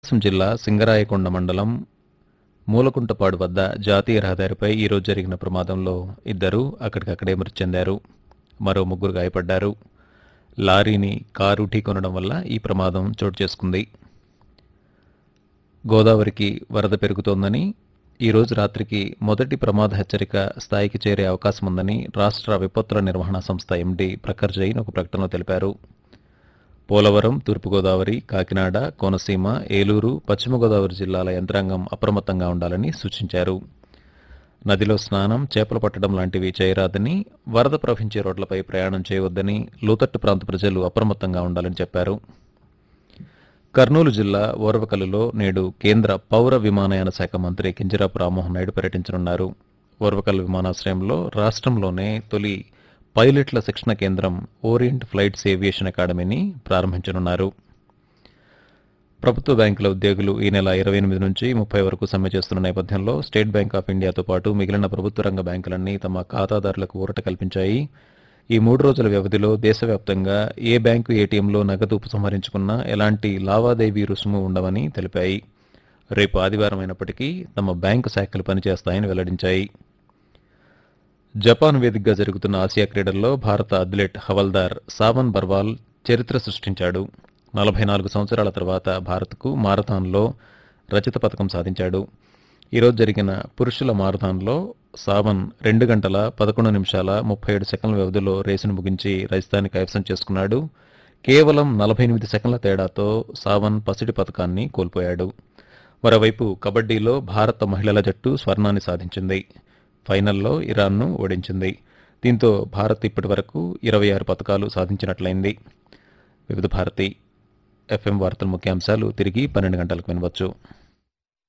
ప్రకాశం జిల్లా సింగరాయకొండ మండలం మూలకుంటపాడు వద్ద జాతీయ రహదారిపై ఈరోజు జరిగిన ప్రమాదంలో ఇద్దరు అక్కడికక్కడే మృతి చెందారు మరో ముగ్గురు గాయపడ్డారు లారీని కారు ఢీకొనడం వల్ల ఈ ప్రమాదం చోటు చేసుకుంది గోదావరికి వరద పెరుగుతోందని ఈ రోజు రాత్రికి మొదటి ప్రమాద హెచ్చరిక స్థాయికి చేరే అవకాశం ఉందని రాష్ట్ర విపత్తుల నిర్వహణ సంస్థ ఎండీ ప్రఖర్ జైన్ ఒక ప్రకటనలో తెలిపారు పోలవరం తూర్పుగోదావరి కాకినాడ కోనసీమ ఏలూరు పశ్చిమ గోదావరి జిల్లాల యంత్రాంగం అప్రమత్తంగా ఉండాలని సూచించారు నదిలో స్నానం చేపలు పట్టడం లాంటివి చేయరాదని వరద ప్రవహించే రోడ్లపై ప్రయాణం చేయవద్దని లోతట్టు ప్రాంత ప్రజలు అప్రమత్తంగా ఉండాలని చెప్పారు కర్నూలు జిల్లా ఓర్వకల్లులో నేడు కేంద్ర పౌర విమానయాన శాఖ మంత్రి కింజరాపు రామ్మోహన్ నాయుడు పర్యటించనున్నారు ఓర్వకల్లు విమానాశ్రయంలో రాష్ట్రంలోనే తొలి పైలట్ల శిక్షణ కేంద్రం ఓరియంట్ ఫ్లైట్స్ ఏవియేషన్ అకాడమీని ప్రారంభించనున్నారు ప్రభుత్వ బ్యాంకుల ఉద్యోగులు ఈ నెల ఇరవై ఎనిమిది నుంచి ముప్పై వరకు సమ్మె చేస్తున్న నేపథ్యంలో స్టేట్ బ్యాంక్ ఆఫ్ ఇండియాతో పాటు మిగిలిన ప్రభుత్వ రంగ బ్యాంకులన్నీ తమ ఖాతాదారులకు ఊరట కల్పించాయి ఈ మూడు రోజుల వ్యవధిలో దేశవ్యాప్తంగా ఏ బ్యాంకు ఏటీఎంలో నగదు ఉపసంహరించుకున్నా ఎలాంటి లావాదేవీ రుసుము ఉండవని తెలిపాయి రేపు ఆదివారం అయినప్పటికీ తమ బ్యాంకు శాఖలు పనిచేస్తాయని వెల్లడించాయి జపాన్ వేదికగా జరుగుతున్న ఆసియా క్రీడల్లో భారత అథ్లెట్ హవల్దార్ సావన్ బర్వాల్ చరిత్ర సృష్టించాడు నలభై నాలుగు సంవత్సరాల తర్వాత భారత్కు మారథాన్లో రజత పథకం సాధించాడు ఈరోజు జరిగిన పురుషుల మారథాన్లో సావన్ రెండు గంటల పదకొండు నిమిషాల ముప్పై ఏడు సెకండ్ల వ్యవధిలో రేసును ముగించి రజతాన్ని కైవసం చేసుకున్నాడు కేవలం నలభై ఎనిమిది సెకండ్ల తేడాతో సావన్ పసిడి పథకాన్ని కోల్పోయాడు మరోవైపు కబడ్డీలో భారత మహిళల జట్టు స్వర్ణాన్ని సాధించింది ఫైనల్లో ఇరాన్ను ఓడించింది దీంతో భారత్ ఇప్పటి వరకు ఇరవై ఆరు పథకాలు సాధించినట్లయింది వివిధ భారతి ఎఫ్ఎం వార్తల ముఖ్యాంశాలు తిరిగి పన్నెండు గంటలకు వినవచ్చు